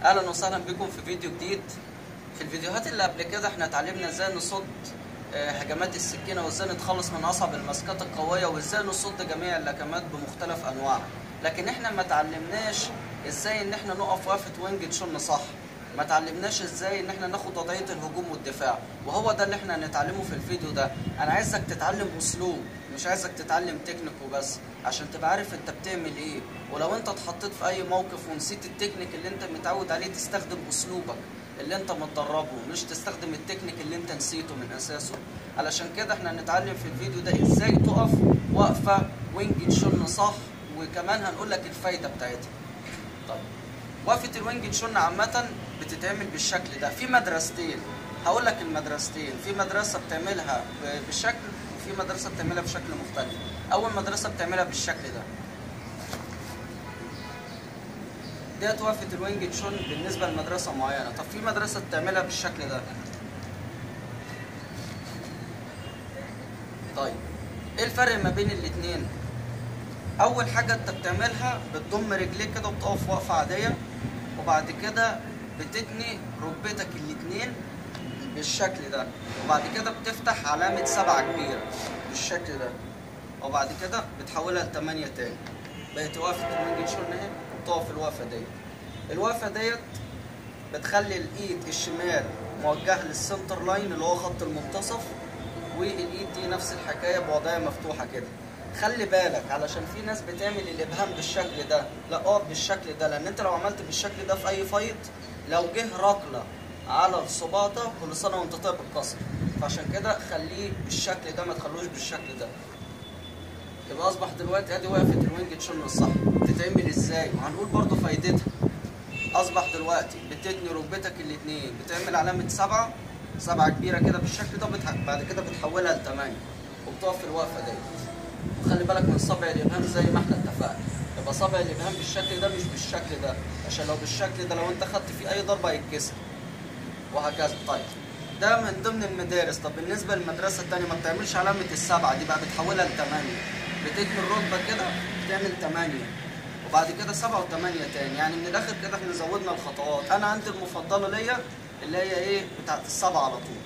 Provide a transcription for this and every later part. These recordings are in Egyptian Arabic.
اهلا وسهلا بكم في فيديو جديد في الفيديوهات اللي قبل كده احنا اتعلمنا ازاي نصد آه، هجمات السكينه وازاي نتخلص من اصعب الماسكات القويه وازاي نصد جميع اللكمات بمختلف انواعها لكن احنا ما اتعلمناش ازاي ان احنا نقف وقفه وينج تشن صح ما اتعلمناش ازاي ان احنا ناخد وضعيه الهجوم والدفاع وهو ده اللي احنا هنتعلمه في الفيديو ده انا عايزك تتعلم اسلوب مش عايزك تتعلم تكنيك وبس عشان تبقى عارف انت بتعمل ايه ولو انت اتحطيت في اي موقف ونسيت التكنيك اللي انت متعود عليه تستخدم اسلوبك اللي انت متدربه مش تستخدم التكنيك اللي انت نسيته من اساسه علشان كده احنا هنتعلم في الفيديو ده ازاي تقف وقفه وينج تشن صح وكمان هنقول لك الفايده بتاعتها طيب وقفه الوينج تشن عامه بتتعمل بالشكل ده في مدرستين هقول لك المدرستين في مدرسه بتعملها ب- بالشكل وفي مدرسه بتعملها بشكل مختلف اول مدرسه بتعملها بالشكل ده ديت وقفه الوينج تشون بالنسبه لمدرسه معينه طب في مدرسه بتعملها بالشكل ده طيب ايه الفرق ما بين الاتنين اول حاجه انت بتعملها بتضم رجليك كده وتقف وقفه عاديه وبعد كده بتتني ركبتك الاتنين بالشكل ده وبعد كده بتفتح علامة سبعة كبيرة بالشكل ده وبعد كده بتحولها لتمانية تاني بقت وقفة الوينج تشون اهي وبتقف الوقفة ديت الوقفة ديت بتخلي الايد الشمال موجهة للسنتر لاين اللي هو خط المنتصف والايد دي نفس الحكاية بوضعية مفتوحة كده خلي بالك علشان في ناس بتعمل الابهام بالشكل ده لا اقف بالشكل ده لان انت لو عملت بالشكل ده في اي فايت لو جه ركله على الصباطه كل سنه وانت طيب الكسر فعشان كده خليه بالشكل ده ما تخلوش بالشكل ده يبقى اصبح دلوقتي ادي وقفه الوينج تشن الصح بتتعمل ازاي وهنقول برضو فايدتها اصبح دلوقتي بتتني ركبتك الاثنين بتعمل علامه سبعه سبعه كبيره كده بالشكل ده بتح... بعد كده بتحولها لثمانيه وبتقف في الوقفه ديت وخلي بالك من صبع الابهام زي ما احنا اتفقنا يبقى صبع الابهام بالشكل ده مش بالشكل ده عشان لو بالشكل ده لو انت خدت فيه اي ضربه هيتكسر وهكذا طيب ده من ضمن المدارس طب بالنسبه للمدرسه الثانيه ما بتعملش علامه السبعه دي بقى بتحولها لثمانيه بتتني الركبه كده بتعمل ثمانيه وبعد كده سبعه وثمانيه تاني يعني من الاخر كده احنا زودنا الخطوات انا عندي المفضله ليا اللي هي ايه بتاعت السبعه على طول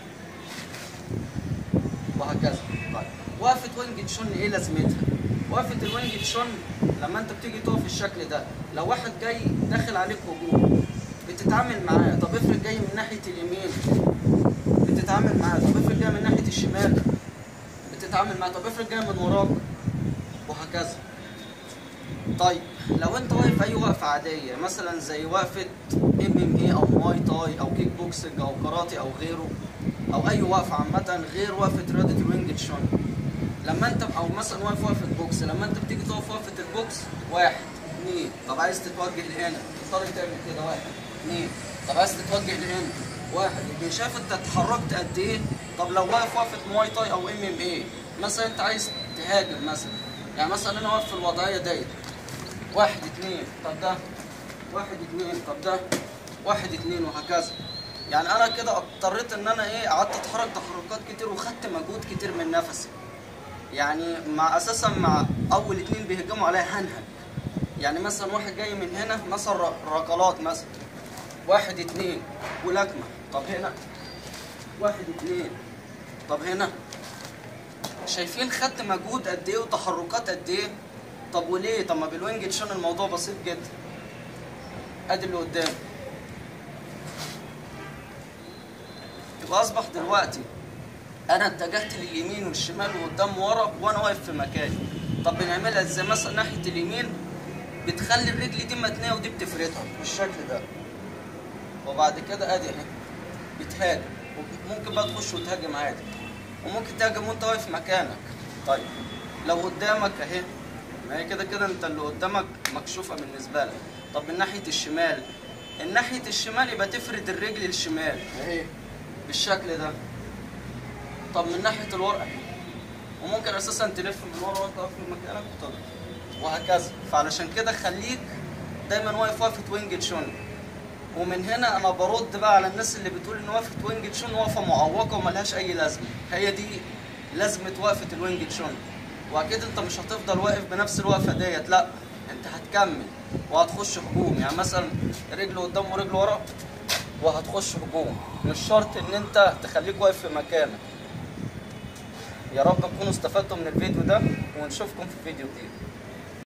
وهكذا طيب وقفه وينج تشون ايه لازمتها وقفه الوينج تشون لما انت بتيجي تقف الشكل ده لو واحد جاي داخل عليك هجوم بتتعامل معاه طب افرض جاي من ناحيه اليمين بتتعامل معاه طب افرض جاي من ناحيه الشمال بتتعامل معاه طب افرض جاي من وراك وهكذا طيب لو انت واقف اي وقفه عاديه مثلا زي وقفه ام ام اي او ماي تاي او كيك بوكسنج او كاراتي او غيره او اي وقفه عامه غير وقفه رياضه الوينج تشون لما انت او مثلا واقف وقفه بوكس لما انت بتيجي تقف وقفه البوكس واحد اثنين طب عايز تتوجه لهنا تضطر تعمل كده واحد اثنين طب عايز تتوجه لهنا واحد يبقى شايف انت اتحركت قد ايه طب لو واقف وقفه مواي تاي او ام ام اي مثلا انت عايز تهاجم مثلا يعني مثلا انا واقف في الوضعيه ديت واحد اثنين طب ده واحد اثنين طب ده واحد اثنين وهكذا يعني انا كده اضطريت ان انا ايه قعدت اتحرك تحركات كتير وخدت مجهود كتير من نفسي يعني مع اساسا مع اول اتنين بيهجموا عليا هنهج يعني مثلا واحد جاي من هنا مثلا ر- ركلات مثلا واحد اتنين ولكمه طب هنا واحد اتنين طب هنا شايفين خدت مجهود قد ايه وتحركات قد ايه طب وليه طب ما بالوينج تشون الموضوع بسيط جدا ادي اللي قدام يبقى اصبح دلوقتي انا اتجهت لليمين والشمال وقدام ورا وانا واقف في مكاني طب بنعملها ازاي مثلا ناحيه اليمين بتخلي الرجل دي متنيه ودي بتفردها بالشكل ده وبعد كده ادي اهي بتهاجم ممكن بقى تخش وتهاجم عادي وممكن تهاجم وانت واقف مكانك طيب لو قدامك اهي ما هي كده كده انت اللي قدامك مكشوفه بالنسبه لك طب من ناحيه الشمال الناحيه الشمال يبقى تفرد الرجل الشمال اهي بالشكل ده طب من ناحيه الورقه وممكن اساسا تلف من ورا وانت واقف في مكانك وتضرب وهكذا فعلشان كده خليك دايما واقف وقفه وينج تشون ومن هنا انا برد بقى على الناس اللي بتقول ان وقفه وينج تشون وقفه معوقه وملهاش اي لازمه هي دي لازمه وقفه الوينج تشون واكيد انت مش هتفضل واقف بنفس الوقفه ديت لا انت هتكمل وهتخش هجوم يعني مثلا رجل قدام ورجل ورا وهتخش هجوم مش شرط ان انت تخليك واقف في مكانك يا رب تكونوا استفدتوا من الفيديو ده ونشوفكم في فيديو جديد